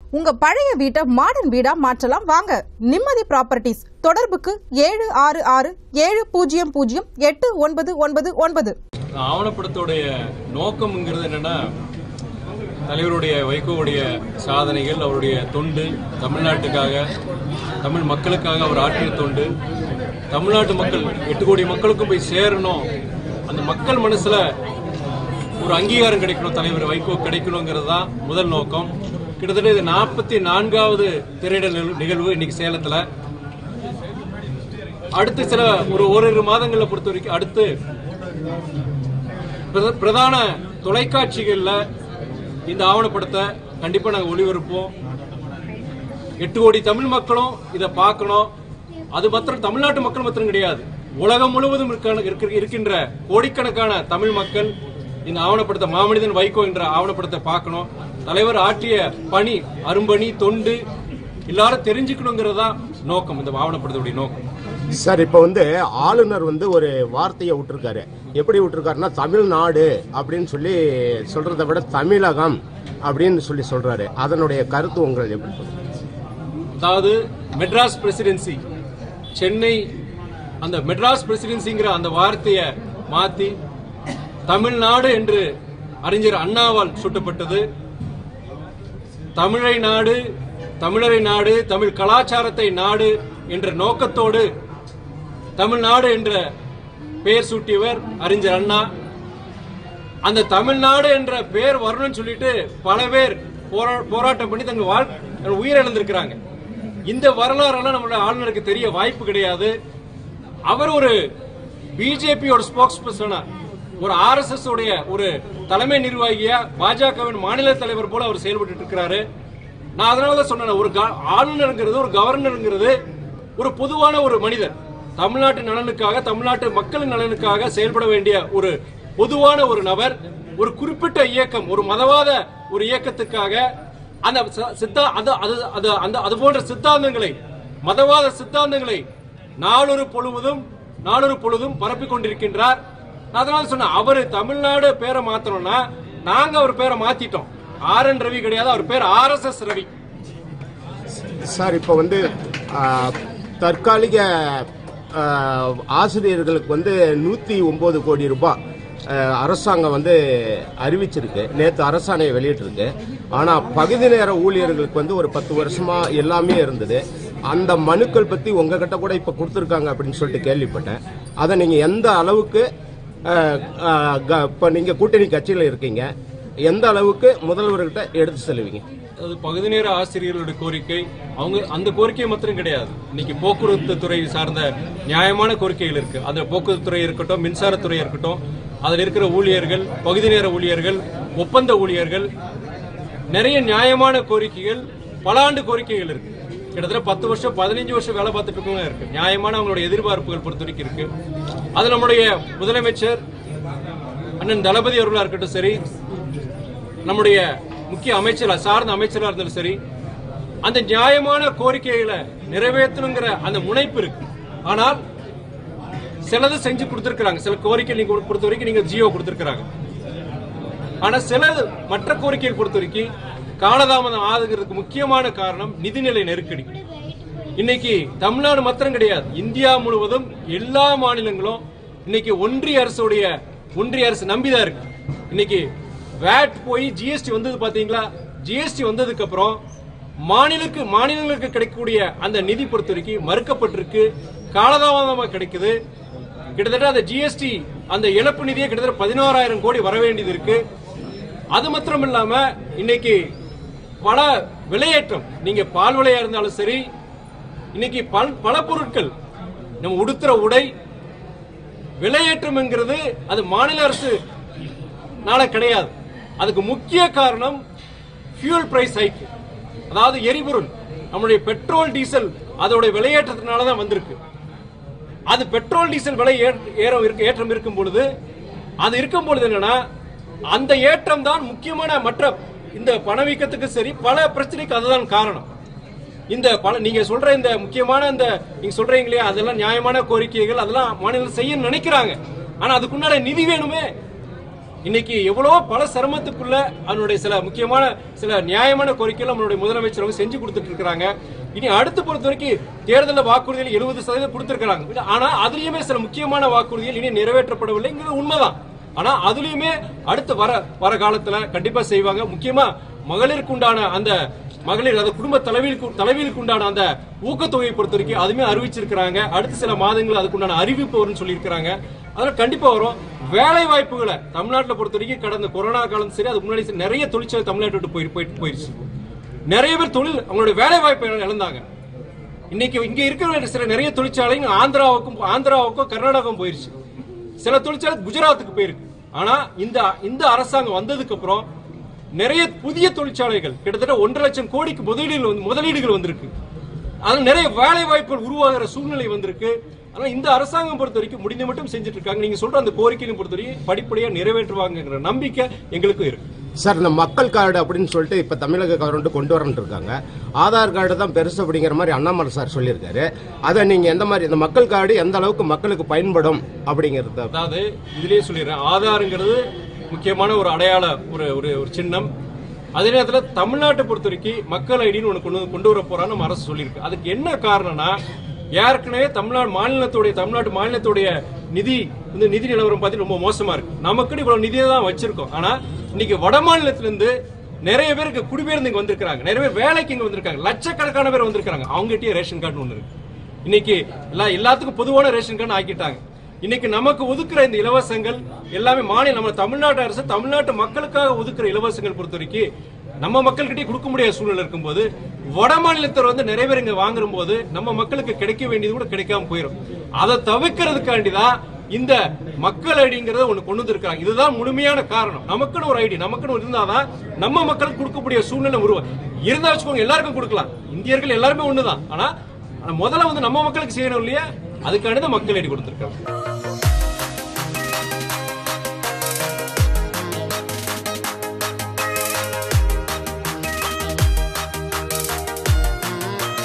உங்க பழைய வீட்டை மாடர்ன் வீடா மாற்றலாம் வாங்க நிம்மதி ப்ராப்பர்ட்டிஸ் தொடர்புக்கு ஏழு ஆறு ஆறு ஏழு பூஜ்ஜியம் பூஜ்ஜியம் எட்டு ஒன்பது ஒன்பது ஒன்பது ஆவணப்படத்துடைய நோக்கம்ங்கிறது என்னன்னா தலைவருடைய வைகோவுடைய சாதனைகள் அவருடைய தொண்டு தமிழ்நாட்டுக்காக தமிழ் மக்களுக்காக அவர் ஆற்றிய தொண்டு தமிழ்நாட்டு மக்கள் எட்டு கோடி மக்களுக்கும் போய் சேரணும் அந்த மக்கள் மனசுல ஒரு அங்கீகாரம் கிடைக்கணும் தலைவர் வைகோ கிடைக்கணுங்கிறது தான் முதல் நோக்கம் கிட்டத்தட்ட இது நாற்பத்தி நான்காவது திரையிடல் நிகழ்வு- நிகழ்வு இன்னைக்கு சேலத்துல அடுத்து சில ஒரு ஓரிரு மாதங்களை பொறுத்த வரைக்கும் அடுத்து பிரத- பிரதான தொலைக்காட்சிகள்ல இந்த ஆவணப்படத்தை கண்டிப்பா நாங்க ஒளிபரப்போம் எட்டு கோடி தமிழ் மக்களும் இதை பார்க்கணும் அது மாத்திரம் தமிழ்நாட்டு மக்கள் மாத்திரம் கிடையாது உலகம் முழுவதும் இருக்கான- இருக்க- இருக்கின்ற கோடிக்கணக்கான தமிழ் மக்கள் இந்த ஆவணப்படத்தை மாமனிதன் வைகோ என்ற ஆவணப்படத்தை பார்க்கணும் தலைவர் ஆற்றிய பணி அரும்பணி தொண்டு எல்லாரும் தெரிஞ்சுக்கணுங்கிறதா நோக்கம் இந்த ஆவணப்படத்துடைய நோக்கம் சார் இப்போ வந்து ஆளுநர் வந்து ஒரு வார்த்தையை விட்டுருக்காரு எப்படி விட்டுருக்காருன்னா தமிழ்நாடு அப்படின்னு சொல்லி சொல்றதை விட தமிழகம் அப்படின்னு சொல்லி சொல்றாரு அதனுடைய கருத்து உங்கள் எப்படி சொல்றீங்க? அதாவது மெட்ராஸ் பிரசிடென்சி சென்னை அந்த மெட்ராஸ் பிரசிடென்சிங்கிற அந்த வார்த்தையை மாத்தி தமிழ்நாடு என்று அறிஞர் அண்ணாவால் சுட்டப்பட்டது தமிழை நாடு தமிழரை நாடு தமிழ் கலாச்சாரத்தை நாடு என்ற நோக்கத்தோடு தமிழ்நாடு என்ற பெயர் சூட்டியவர் அறிஞர் அண்ணா அந்த தமிழ்நாடு என்ற பெயர் வரணும்னு சொல்லிட்டு பல பேர் போரா- போராட்டம் பண்ணி தங்கள் வாழ் உயிரிழந்திருக்கிறாங்க இந்த வரலாறெல்லாம் நம்மளோட ஆளுநருக்கு தெரிய வாய்ப்பு கிடையாது அவர் ஒரு பிஜேபியோட ஸ்போக்ஸ் பர்சனா ஒரு ஆர்எஸ்எஸ் உடைய ஒரு தலைமை நிர்வாகியா பாஜகவின் மாநில தலைவர் போல அவர் செயல்பட்டு இருக்கிறாரு நான் அதனால தான் சொன்னேன் ஒரு க- ஆளுநருங்கிறது ஒரு கவர்னருங்கிறது ஒரு பொதுவான ஒரு மனிதர் தமிழ்நாட்டு நலனுக்காக தமிழ்நாட்டு மக்களின் நலனுக்காக செயல்பட வேண்டிய ஒரு பொதுவான ஒரு நபர் ஒரு குறிப்பிட்ட இயக்கம் ஒரு மதவாத ஒரு இயக்கத்துக்காக அந்த ச- சித்தா அது அது அது அந்த அது போன்ற சித்தாந்தங்களை மதவாத சித்தாந்தங்களை நாளொரு பொழுவதும் நாளொரு பொழுதும் பரப்பிக் கொண்டிருக்கின்றார் நான் அதனால சொன்னேன் அவரு தமிழ்நாடு பேரை மாத்தணும்னா நாங்க அவர் பேரை மாத்திட்டோம் ஆர் என் ரவி கிடையாது அவர் பேர் R S S Ravi sir இப்போ வந்து ஆ, தற்காலிக ஆ, ஆசிரியர்களுக்கு வந்து நூற்றி ஒம்பது கோடி ரூபாய் ஆ, அரசாங்கம் வந்து அறிவிச்சிருக்கு நேற்று அரசாணை வெளியிட்டிருக்கு ஆனால் பகுதி நேர ஊழியர்களுக்கு வந்து ஒரு பத்து வருஷமா எல்லாமே இருந்தது அந்த மனுக்கள் பற்றி உங்ககிட்ட கூட இப்போ கொடுத்துருக்காங்க அப்படின்னு சொல்லிட்டு கேள்விப்பட்டேன் அதை நீங்கள் எந்த அளவுக்கு இப்போ நீங்கள் கூட்டணி கட்சியில் இருக்கீங்க எந்த அளவுக்கு முதல்வர்கிட்ட எடுத்து செல்வீங்க அது பகுதி நேர ஆசிரியர்களுடைய கோரிக்கை அவங்க அந்த கோரிக்கை மாத்திரம் கிடையாது இன்னைக்கு போக்குவரத்து துறை சார்ந்த நியாயமான கோரிக்கைகள் இருக்கு அந்த போக்குவரத்து துறை இருக்கட்டும் மின்சாரத்துறை இருக்கட்டும் அதில் இருக்கிற ஊழியர்கள் பகுதி நேர ஊழியர்கள் ஒப்பந்த ஊழியர்கள் நிறைய நியாயமான கோரிக்கைகள் பல ஆண்டு கோரிக்கைகள் இருக்கு கிட்டத்தட்ட பத்து வருஷம் பதினஞ்சு வருஷம் வேலை பார்த்துட்டு இருக்கவங்க இருக்கு நியாயமான அவங்களோட எதிர்பார்ப்புகள் பொறுத்த வரைக்கும் இருக்கு அது நம்முடைய முதலமைச்சர் அண்ணன் தளபதி அவர்களா இருக்கட்டும் சரி நம்முடைய முக்கிய அமைச்சர் சார்ந்த அமைச்சரா இருந்தாலும் சரி அந்த நியாயமான கோரிக்கைகளை நிறைவேற்றணுங்கிற அந்த முனைப்பு இருக்கு ஆனால் சிலது செஞ்சு கொடுத்திருக்காங்க சில கோரிக்கை நீங்க பொறுத்த வரைக்கும் நீங்க ஜியோ கொடுத்திருக்காங்க ஆனா சில மற்ற கோரிக்கைகள் பொறுத்த வரைக்கும் காலதாமதம் ஆகுறதுக்கு முக்கியமான காரணம் நிதிநிலை நெருக்கடி இன்னைக்கு தமிழ்நாடு மாத்திரம் கிடையாது இந்தியா முழுவதும் எல்லா மாநிலங்களும் இன்னைக்கு ஒன்றிய அரசுடைய ஒன்றிய அரசு நம்பிதான் இருக்கு இன்னைக்கு வேட் போய் ஜிஎஸ்டி வந்தது பாத்தீங்களா ஜிஎஸ்டி வந்ததுக்கு அப்புறம் மாநிலக்கு மாநிலங்களுக்கு கிடைக்கக்கூடிய அந்த நிதி பொறுத்த வரைக்கும் மறுக்கப்பட்டிருக்கு காலதாமதமா கிடைக்குது கிட்டத்தட்ட அந்த ஜிஎஸ்டி அந்த இழப்பு நிதியே கிட்டத்தட்ட பதினோராயிரம் கோடி வர வேண்டியது இருக்கு அது மாத்திரம் இல்லாம இன்னைக்கு பல விலையேற்றம் நீங்க பால் விலையா இருந்தாலும் சரி இன்னைக்கு பல பல பொருட்கள் நம்ம உடுத்துற உடை விலையேற்றம்ங்கிறது அது மாநில அரசு நாள கிடையாது அதுக்கு முக்கிய காரணம் ஃபியூல் பிரைஸ் ஹைக் அதாவது எரிபொருள் நம்முடைய பெட்ரோல் டீசல் அதோட விலையேற்றத்தினால தான் வந்திருக்கு அது பெட்ரோல் டீசல் விலை ஏற- ஏறம் இருக்கு ஏற்றம் இருக்கும் பொழுது அது இருக்கும் பொழுது என்னன்னா அந்த ஏற்றம் தான் முக்கியமான மற்ற இந்த பணவீக்கத்துக்கு சரி பல பிரச்சனைக்கு அதுதான் காரணம் இந்த பல நீங்க சொல்ற இந்த முக்கியமான இந்த நீங்க சொல்றீங்க இல்லையா அதெல்லாம் நியாயமான கோரிக்கைகள் அதெல்லாம் மாநிலம் செய்ய நினைக்கிறாங்க ஆனா அதுக்குண்டான நிதி வேணுமே இன்னைக்கு எவ்வளவோ பல சிரமத்துக்குள்ள அதனுடைய சில முக்கியமான சில நியாயமான கோரிக்கைகள் நம்மளுடைய முதலமைச்சர் அவங்க செஞ்சு கொடுத்துட்டு இருக்காங்க இனி அடுத்து பொறுத்த வரைக்கும் தேர்தலில் வாக்குறுதிகள் எழுபது சதவீதம் கொடுத்திருக்காங்க ஆனா அதுலயுமே சில முக்கியமான வாக்குறுதிகள் இனி நிறைவேற்றப்படவில்லைங்கிறது உண்மைதான் ஆனா அதுலயுமே அடுத்து வர வர காலத்துல கண்டிப்பா செய்வாங்க முக்கியமா மகளிருக்கு உண்டான அந்த மகளிர் அந்த குடும்ப தலைவிக்கு தலைவிக்கு உண்டான அந்த ஊக்கத்தொகையை பொறுத்த வரைக்கும் அதுவுமே அறிவிச்சிருக்கிறாங்க அடுத்த சில மாதங்கள் அதுக்குண்டான அறிவிப்பு வரும்னு சொல்லியிருக்கிறாங்க அதனால கண்டிப்பா வரும் வேலை வாய்ப்புகளை தமிழ்நாட்டில் பொறுத்த வரைக்கும் கடந்த கொரோனா காலம் சரி அதுக்கு முன்னாடி சரி நிறைய தொழிற்சாலை தமிழ்நாட்டை விட்டு போய் போயிட்டு போயிருச்சு நிறைய பேர் தொழில் அவங்களுடைய வேலை வாய்ப்பை இழந்தாங்க இன்னைக்கு இங்க இருக்கிற சில நிறைய தொழிற்சாலைங்க ஆந்திராவுக்கும் ஆந்திராவுக்கும் கர்நாடகாவுக்கும் போயிருச்சு சில தொழிற்சாலை குஜராத்துக்கு போயிருக்கு ஆனா இந்த இந்த அரசாங்கம் வந்ததுக்கு அப்புறம் நிறைய புதிய தொழிற்சாலைகள் கிட்டத்தட்ட ஒன்றரை லட்சம் கோடிக்கு முதலீடுகள் வந்து- முதலீடுகள் வந்திருக்கு அதனால நிறைய வேலை வாய்ப்புகள் உருவாகிற சூழ்நிலை வந்திருக்கு ஆனா இந்த அரசாங்கம் பொறுத்த வரைக்கும் முடிந்த மட்டும் செஞ்சுட்டு இருக்காங்க நீங்க சொல்ற அந்த கோரிக்கையும் பொறுத்த வரைக்கும் படிப்படியா நிறைவேற்றுவாங்கங்கிற நம்பிக்கை எங்களுக்கும் இருக்கு சார் இந்த மக்கள் கார்டு அப்படின்னு சொல்லிட்டு இப்ப தமிழக கவர்மெண்ட் கொண்டு வரன்ட்டு இருக்காங்க ஆதார் கார்டு தான் பெருசு அப்படிங்கிற மாதிரி அண்ணாமலை சார் சொல்லியிருக்காரு அதை நீங்க எந்த மாதிரி இந்த மக்கள் கார்டு எந்த அளவுக்கு மக்களுக்கு பயன்படும் அப்படிங்கறத அதாவது இதுலயே சொல்லிடுறேன் ஆதாருங்கிறது முக்கியமான ஒரு அடையாள ஒரு ஒரு ஒரு சின்னம் அதே நேரத்தில் தமிழ்நாட்டை பொறுத்த வரைக்கும் மக்கள் ஐடின்னு ஒன்று கொண்டு கொண்டு வர போறான்னு நம்ம அரசு சொல்லியிருக்கு அதுக்கு என்ன காரணம்னா ஏற்கனவே தமிழ்நாடு மாநிலத்துடைய தமிழ்நாட்டு மாநிலத்துடைய நிதி இந்த நிதி நிலவரம் பார்த்து ரொம்ப மோசமா இருக்கு நமக்குன்னு இவ்வளவு நிதியை தான் வச்சிருக்கோம் ஆனா இன்னைக்கு வட மாநிலத்திலிருந்து நிறைய பேருக்கு குடிபெயர்ந்து இங்க வந்திருக்காங்க நிறைய பேர் வேலைக்கு இங்க வந்திருக்காங்க லட்சக்கணக்கான பேர் வந்திருக்காங்க அவங்ககிட்டயே ரேஷன் கார்டு ஒன்று இருக்கு இன்னைக்கு எல்லாம் எல்லாத்துக்கும் பொதுவான ரேஷன் கார்டு ஆக்கிட்டாங்க இன்னைக்கு நமக்கு ஒதுக்குற இந்த இலவசங்கள் எல்லாமே மாநில நம்ம தமிழ்நாட்டு அரசு தமிழ்நாட்டு மக்களுக்காக ஒதுக்குற இலவசங்கள் பொறுத்த வரைக்கும் நம்ம மக்கள்கிட்டயே கொடுக்க முடியாத சூழ்நிலை இருக்கும்போது வட மாநிலத்தர் வந்து நிறைய பேர் இங்க வாங்குற போது நம்ம மக்களுக்கு கிடைக்க வேண்டியது கூட கிடைக்காம போயிடும் அதை தவிர்க்கிறதுக்காண்டி தான் இந்த மக்கள் ஐடிங்கிறத ஒண்ணு கொண்டு வந்திருக்காங்க இதுதான் முழுமையான காரணம் நமக்குன்னு ஒரு ஐடி நமக்குன்னு இருந்தாதான் நம்ம மக்களுக்கு கொடுக்கக்கூடிய சூழ்நிலை உருவம் இருந்தா வச்சுக்கோங்க எல்லாருக்கும் கொடுக்கலாம் இந்தியர்கள் எல்லாருமே ஒண்ணுதான் ஆனா ஆனா முதல்ல வந்து நம்ம மக்களுக்கு செய்யணும் இல்லையா அதுக்காண்டி தான் மக்கள் ஐடி கொடுத்திருக்காங்க